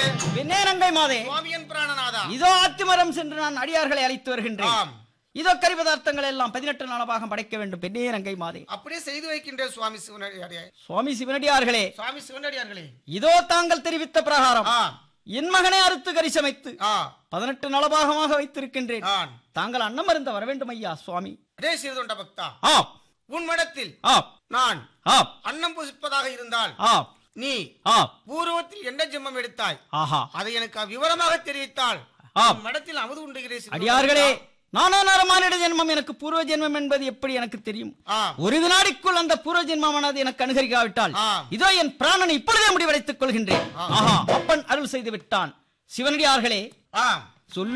சுவாமியே விண்ணேரங்கை மாதே சுவாமியன் பிராணநாதா இதோ ஆத்திமரம் சென்று நான் அடியார்களை அழைத்து வருகின்றேன் ஆம் இதோ கறி பதார்த்தங்கள் எல்லாம் பதினெட்டு நாளபாகம் படைக்க வேண்டும் பெண்ணேரங்கை மாதே அப்படியே செய்து வைக்கின்றேன் சுவாமி சிவனடியாரே சுவாமி சிவனடியார்களே சுவாமி சிவனடியார்களே இதோ தாங்கள் தெரிவித்த பிரகாரம் ஆ என் மகனை அறுத்து கறி சமைத்து ஆ பதினெட்டு நலபாகமாக வைத்திருக்கின்றேன் ஆன் தாங்கள் அன்னம் அருந்த வர வேண்டும் ஐயா சுவாமி அதே சிறுதொண்ட பக்தா ஆ உன் மடத்தில் ஆ நான் ஆ அன்னம் புசிப்பதாக இருந்தால் ஆ நீ ஆ பூர்வத்தில் என்ன ஜென்மம் எடுத்தாய் ஆஹா அதை எனக்கு விவரமாக தெரிவித்தால் ஆ. உன் மடத்தில் அமுது உண்டுகிறேன் சிறுதொண்ட அடியார்களே பக்தா. நானா நரமானிட ஜென்மம் எனக்கு பூர்வ ஜென்மம் என்பது எப்படி எனக்கு தெரியும் ஆ ஒரு வினாடிக்குள் அந்த பூர்வ ஜென்மமானது எனக்கு அனுகரிக்காவிட்டால் ஆ. இதோ என் பிராணனை இப்பொழுதே முடிவடைத்துக் கொள்கின்றேன் ஆ. ஆஹா அப்பன் அருள் செய்து விட்டான் சிவனடியார்களே ஆ